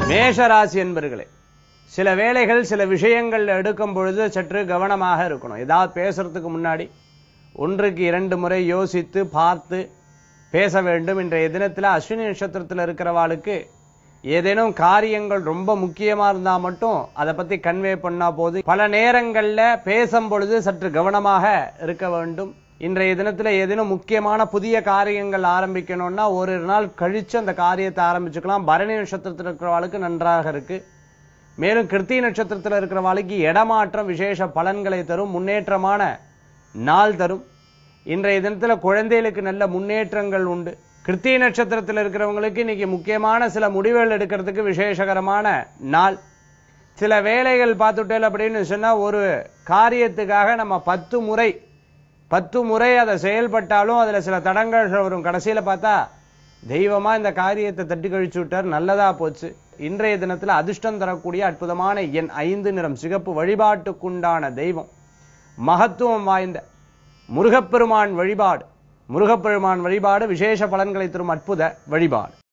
மேஷராசி என்பர்களே சில வேலைகள் சில விஷயங்கள் எடுக்கும் பொழுது சற்று கவனமாக இருக்கணும் ஏதாவது பேசுறதுக்கு முன்னாடி ஒன்றுக்கு இரண்டு முறை யோசித்து பார்த்து பேச வேண்டும் இன்றைய தினத்தில் அஸ்வினி நட்சத்திரத்தில் இருக்கிறவாளுக்கு ஏதேனும் காரியங்கள் ரொம்ப முக்கியமா இருந்தா மட்டும் அதை பத்தி கன்வே பண்ணா போது பல நேரங்கள்ல பேசும் பொழுது சற்று கவனமாக இருக்க வேண்டும் இன்றைய தினத்துல ஏதேனும் முக்கியமான புதிய காரியங்கள் ஆரம்பிக்கணும்னா ஒரு நாள் கழிச்சு அந்த காரியத்தை ஆரம்பிச்சுக்கலாம் பரணி நட்சத்திரத்தில் இருக்கிறவாளுக்கு நன்றாக இருக்கு மேலும் கிருத்திகை நட்சத்திரத்தில் இருக்கிறவாளுக்கு இடமாற்றம் விசேஷ பலன்களை தரும் முன்னேற்றமான நாள் தரும் இன்றைய தினத்துல குழந்தைகளுக்கு நல்ல முன்னேற்றங்கள் உண்டு கிருத்திகை நட்சத்திரத்தில் இருக்கிறவங்களுக்கு இன்னைக்கு முக்கியமான சில முடிவுகள் எடுக்கிறதுக்கு விசேஷகரமான நாள் சில வேலைகள் பார்த்துட்டேல் அப்படின்னு சொன்னா ஒரு காரியத்துக்காக நம்ம பத்து முறை பத்து முறை அதை செயல்பட்டாலும் அதுல சில தடங்கள் வரும் கடைசியில பார்த்தா தெய்வமா இந்த காரியத்தை தட்டி கழிச்சு விட்டார் நல்லதா போச்சு இன்றைய தினத்துல அதிர்ஷ்டம் தரக்கூடிய அற்புதமான எண் ஐந்து நிறம் சிகப்பு வழிபாட்டுக்குண்டான தெய்வம் மகத்துவம் வாய்ந்த முருகப்பெருமான் வழிபாடு முருகப்பெருமான் வழிபாடு விசேஷ பலன்களை தரும் அற்புத வழிபாடு